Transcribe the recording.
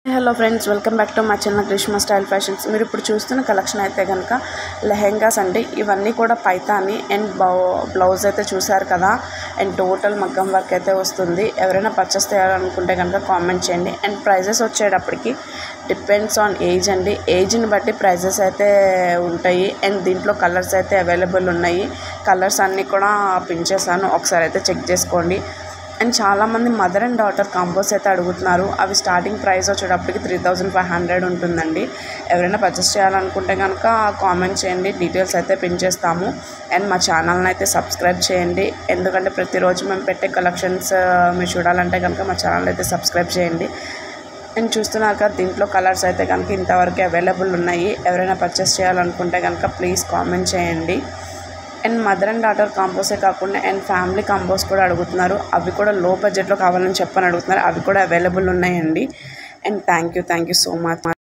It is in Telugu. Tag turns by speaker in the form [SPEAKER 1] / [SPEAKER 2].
[SPEAKER 1] hello friends welcome back to మా చిన్న గ్రీష్మ స్టైల్ ఫ్యాషన్స్ మీరు ఇప్పుడు చూస్తున్న కలెక్షన్ అయితే కనుక లెహెంగాస్ అండి ఇవన్నీ కూడా పైతాని అండ్ బౌ బ్లౌజ్ అయితే చూసారు కదా అండ్ టోటల్ మగ్గం వర్క్ అయితే వస్తుంది ఎవరైనా పర్చేస్ చేయాలనుకుంటే కనుక కామెంట్ చేయండి అండ్ ప్రైజెస్ వచ్చేటప్పటికి డిపెండ్స్ ఆన్ ఏజ్ అండి ఏజ్ని బట్టి ప్రైజెస్ అయితే ఉంటాయి అండ్ దీంట్లో కలర్స్ అయితే అవైలబుల్ ఉన్నాయి కలర్స్ అన్నీ కూడా పిన్ చేశాను ఒకసారి అయితే చెక్ చేసుకోండి అండ్ చాలామంది మదర్ అండ్ డాటర్ కాంబోస్ అయితే అడుగుతున్నారు అవి స్టార్టింగ్ ప్రైస్ వచ్చేటప్పటికి త్రీ థౌజండ్ ఫైవ్ హండ్రెడ్ ఉంటుందండి ఎవరైనా పర్చేస్ చేయాలనుకుంటే కనుక కామెంట్ చేయండి డీటెయిల్స్ అయితే పిన్ చేస్తాము అండ్ మా ఛానల్ని అయితే సబ్స్క్రైబ్ చేయండి ఎందుకంటే ప్రతిరోజు మేము పెట్టే కలెక్షన్స్ మీరు చూడాలంటే కనుక మా ఛానల్ అయితే సబ్స్క్రైబ్ చేయండి అండ్ చూస్తున్నారు కదా దీంట్లో కలర్స్ అయితే కనుక ఇంతవరకు అవైలబుల్ ఉన్నాయి ఎవరైనా పర్చేస్ చేయాలనుకుంటే కనుక ప్లీజ్ కామెంట్ చేయండి అండ్ మదర్ అండ్ డాటర్ కాంబోసే కాకుండా అండ్ ఫ్యామిలీ కాంబోస్ కూడా అడుగుతున్నారు అవి కూడా లో బడ్జెట్లో కావాలని చెప్పని అడుగుతున్నారు అవి కూడా అవైలబుల్ ఉన్నాయండి and thank you thank you so much